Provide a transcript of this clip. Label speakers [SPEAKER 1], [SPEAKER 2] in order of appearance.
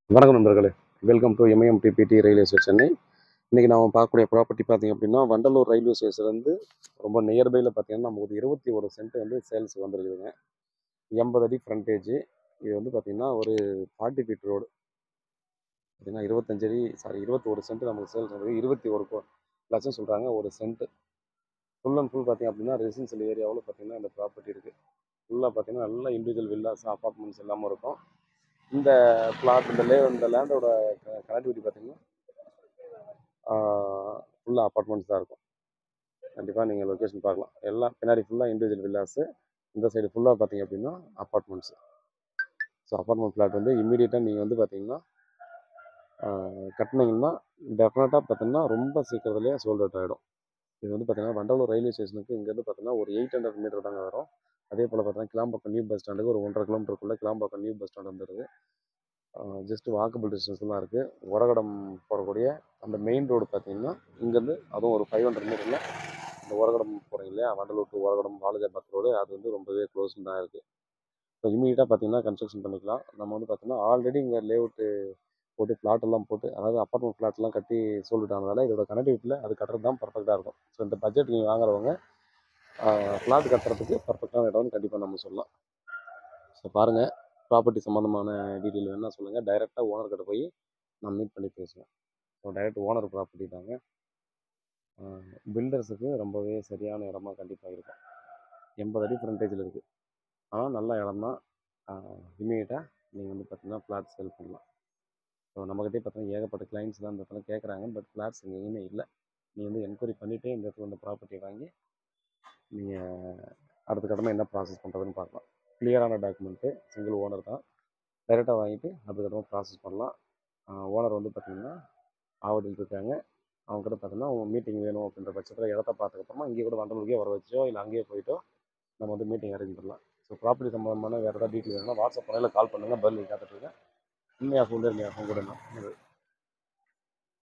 [SPEAKER 1] வணக்கம் நண்பர்களே welcome to MIM DPT railway station Chennai இன்றைக்கி நாம் பார்க்கக்கூடிய ப்ராப்பர்ட்டி பார்த்தீங்க அப்படின்னா வண்டலூர் ரயில்வே ஸ்டேஷன்லேருந்து ரொம்ப நியர்பையில் பார்த்தீங்கன்னா நமக்கு ஒரு இருபத்தி ஒரு சென்ட் வந்து சேல்ஸ் வந்துருக்குதுங்க எண்பது அடி ஃப்ரண்டேஜ் இது வந்து பார்த்திங்கன்னா ஒரு ஃபார்ட்டி ஃபீட் ரோடு பார்த்தீங்கன்னா இருபத்தஞ்சு அடி சாரி இருபத்தோரு சென்ட் நமக்கு சேல்ஸ் வந்து இருபத்தி ஒரு கோ- லட்சம் சொல்கிறாங்க ஒரு சென்ட் ஃபுல் அண்ட் ஃபுல் பார்த்தீங்க அப்படின்னா ரெசிடென்சியல் ஏரியாவில் பார்த்தீங்கன்னா இந்த ப்ராப்பர்ட்டி இருக்குது ஃபுல்லாக பார்த்தீங்கன்னா நல்ல இண்டிவிஜுவல் வில்லாஸ் அப்பார்ட்மெண்ட்ஸ் எல்லாமே இருக்கும் இந்த பிளாட் இந்த லே இந்த லேண்டோட கனெக்டிவிட்டி பார்த்தீங்கன்னா ஃபுல்லாக அப்பார்ட்மெண்ட்ஸ் தான் இருக்கும் கண்டிப்பாக நீங்கள் லொக்கேஷன் பார்க்கலாம் எல்லாம் பின்னாடி ஃபுல்லாக இண்டிவிஜுவல் வில்லாஸு இந்த சைடு ஃபுல்லாக பார்த்தீங்க அப்படின்னா அப்பார்ட்மெண்ட்ஸ் ஸோ அப்பார்ட்மெண்ட் ஃப்ளாட் வந்து இம்மீடியட்டாக நீங்கள் வந்து பார்த்தீங்கன்னா கட்டினீங்கன்னா டெஃபினட்டாக பார்த்தீங்கன்னா ரொம்ப சீக்கிரத்துலேயே சோல்ட் அவுட் ஆகிடும் இது வந்து பார்த்தீங்கன்னா வண்டலூர் ரயில்வே ஸ்டேஷனுக்கு இங்கேருந்து பார்த்தீங்கன்னா ஒரு எயிட் ஹண்ட்ரட் மீட்டர் தாங்க வரும் அதே போல் பார்த்தீங்கன்னா கிளாம்பாக்கம் நியூ பஸ் ஸ்டாண்டுக்கு ஒரு ஒன்றரை கிலோமீட்டருக்குள்ளே கிளாம்பாக்கம் நியூ பஸ் ஸ்டாண்ட் வந்துடுது ஜஸ்ட் வாக்கபிள் டிஸ்டன்ஸ் தான் இருக்குது உரகடம் போகக்கூடிய அந்த மெயின் ரோடு பார்த்தீங்கன்னா இங்கேருந்து அதுவும் ஒரு ஃபைவ் ஹண்ட்ரட் மீட்டரில் இந்த உரகடம் போகிறீங்க இல்லையா வண்டலூர் டு உரகடம் வாலஜாபாத் ரோடு அது வந்து ரொம்பவே க்ளோஸ் தான் இருக்குது ஸோ இமீடியட்டாக பார்த்தீங்கன்னா கன்ஸ்ட்ரக்ஷன் பண்ணிக்கலாம் நம்ம வந்து பார்த்தீங்கன்னா ஆல்ரெடி இங்கே லேஅவுட்டு போட்டு பிளாட் எல்லாம் போட்டு அதாவது அப்பார்ட்மெண்ட் ஃப்ளாட்லாம் கட்டி சொல்லிட்டு ஆனதால இதோட கனெக்டிவிட்டியில் அது கட்டுறது தான் பர்ஃபெக்டாக இருக்கும் ஸோ இந்த பட்ஜெட் நீங்கள் வாங்குறவங்க ஃப்ளாட் கட்டுறதுக்கு பர்ஃபெக்டான இடம்னு கண்டிப்பாக நம்ம சொல்லலாம் ஸோ பாருங்கள் ப்ராப்பர்ட்டி சம்மந்தமான டீட்டெயில் வேணால் சொல்லுங்கள் டைரெக்டாக ஓனர் கிட்ட போய் நான் மீட் பண்ணி பேசுவேன் ஸோ டைரக்ட் ஓனர் ப்ராப்பர்ட்டி தாங்க பில்டர்ஸுக்கு ரொம்பவே சரியான இடமா கண்டிப்பாக இருக்கும் எண்பது அடி ஃப்ரண்டேஜில் இருக்குது ஆனால் நல்ல இடம் தான் இமீடியட்டாக நீங்கள் வந்து பார்த்தீங்கன்னா ஃப்ளாட் சேல் பண்ணலாம் ஸோ நம்மக்கிட்டே பார்த்தீங்கன்னா ஏகப்பட்ட கிளைண்ட்ஸ் தான் இந்த இடத்துல கேட்குறாங்க பட் ஃப்ளாட்ஸ் எங்கேயுமே இல்லை நீங்கள் வந்து என்கொயரி பண்ணிவிட்டே இந்த இடத்துல இந்த ப்ராப்பர்ட்டி வாங்கி நீங்கள் அடுத்த கடமை என்ன ப்ராசஸ் பண்ணுறதுன்னு பார்க்கலாம் கிளியரான டாக்குமெண்ட்டு சிங்கிள் ஓனர் தான் டைரெக்டாக வாங்கிட்டு அடுத்த கடமை ப்ராசஸ் பண்ணலாம் ஓனர் வந்து பார்த்திங்கன்னா ஆவடியில் இருக்காங்க அவங்க கிட்ட பார்த்தீங்கன்னா அவங்க மீட்டிங் வேணும் அப்படின்ற பட்சத்தில் இடத்த பார்த்ததுக்கப்புறமா இங்கேயே கூட வண்டலூருக்கே வர வச்சோ இல்லை அங்கேயே போயிட்டோ நம்ம வந்து மீட்டிங் அரேஞ்ச் பண்ணலாம் ஸோ ப்ராப்பர்ட்டி சம்மந்தமான வேறு ஏதாவது டீட்டெயில் வேணும்னா வாட்ஸ்அப் பண்ணல கால் பண்ணுங்கள் பதில் காத்துட்ருக்கேன் உண்மையாக ஃபோன் உண்மையாக ஃபோன் கூட நான்